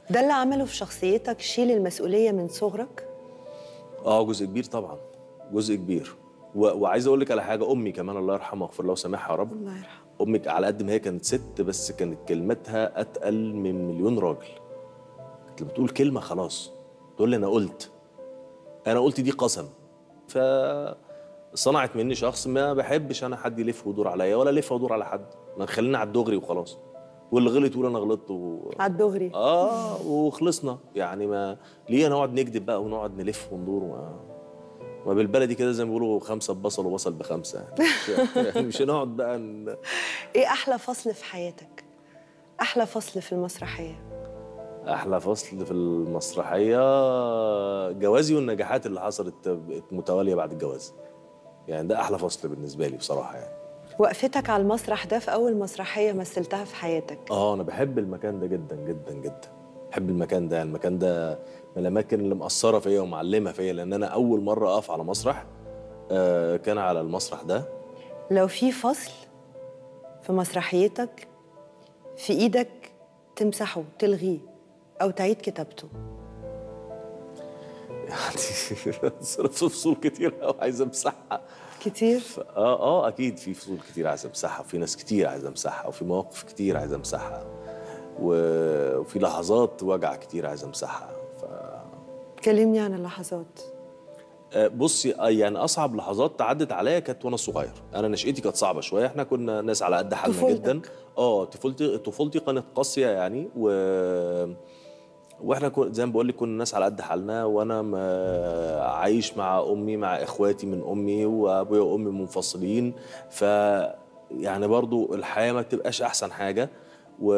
ده اللي عمله في شخصيتك شيل المسؤوليه من صغرك اه جزء كبير طبعا جزء كبير و... وعايز اقول لك على حاجه امي كمان الله يرحمها واغفر لها وسامحها يا رب الله يرحمه امك على قد ما هي كانت ست بس كانت كلمتها اتقل من مليون راجل كانت لما تقول كلمه خلاص تقول لي انا قلت انا قلت دي قسم ف صنعت مني شخص ما بحبش انا حد يلف ويدور عليا ولا الف وادور على حد ما خلينا على الدغري وخلاص واللي غلط يقول انا غلطت و... على الدغري اه وخلصنا يعني ما ليه نقعد نكذب بقى ونقعد نلف وندور ما ما بالبلدي كده زي ما بيقولوا خمسه ببصل وبصل بخمسه يعني مش, يعني مش هنقعد بقى ن... ايه احلى فصل في حياتك احلى فصل في المسرحيه احلى فصل في المسرحيه جوازي والنجاحات اللي حصلت متواليه بعد الجواز يعني ده احلى فصل بالنسبه لي بصراحه يعني وقفتك على المسرح ده في اول مسرحيه مثلتها في حياتك اه انا بحب المكان ده جدا جدا جدا بحب المكان ده المكان ده من الاماكن اللي مأثره فيا ومعلمه فيا لان انا اول مره اقف على مسرح آه كان على المسرح ده لو في فصل في مسرحيتك في ايدك تمسحه تلغيه او تعيد كتابته يعني صرت في فصول كتير قوي عايز امسحها كتير اه اه اكيد في فصول كتير عايز امسحها وفي ناس كتير عايز امسحها وفي مواقف كتير عايز امسحها و- وفي لحظات وجع كتير عايز امسحها ف كلمني عن اللحظات آه، بصي آه، يعني اصعب لحظات تعدت عليا كانت وانا صغير انا نشأتي كانت صعبه شويه احنا كنا ناس على قد حالنا طفولتك. جدا اه طفولتي طفولتي كانت قاسيه يعني و واحنا كن... زي ما بقول لك كنا ناس على قد حالنا وانا ما عايش مع امي مع اخواتي من امي وابويا وامي منفصلين ف يعني برضو الحياه ما بتبقاش احسن حاجه و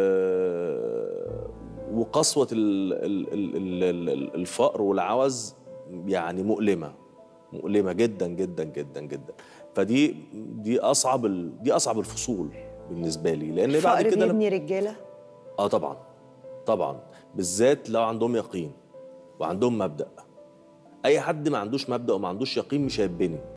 وقسوه ال... ال... ال... ال... ال- الفقر والعوز يعني مؤلمه مؤلمه جدا جدا جدا جدا فدي دي اصعب ال... دي اصعب الفصول بالنسبه لي لان بعد الفقر كده لما- بيبني رجاله اه طبعا طبعا بالذات لو عندهم يقين وعندهم مبدأ اي حد ما عندوش مبدأ وما عندوش يقين مش هيتبني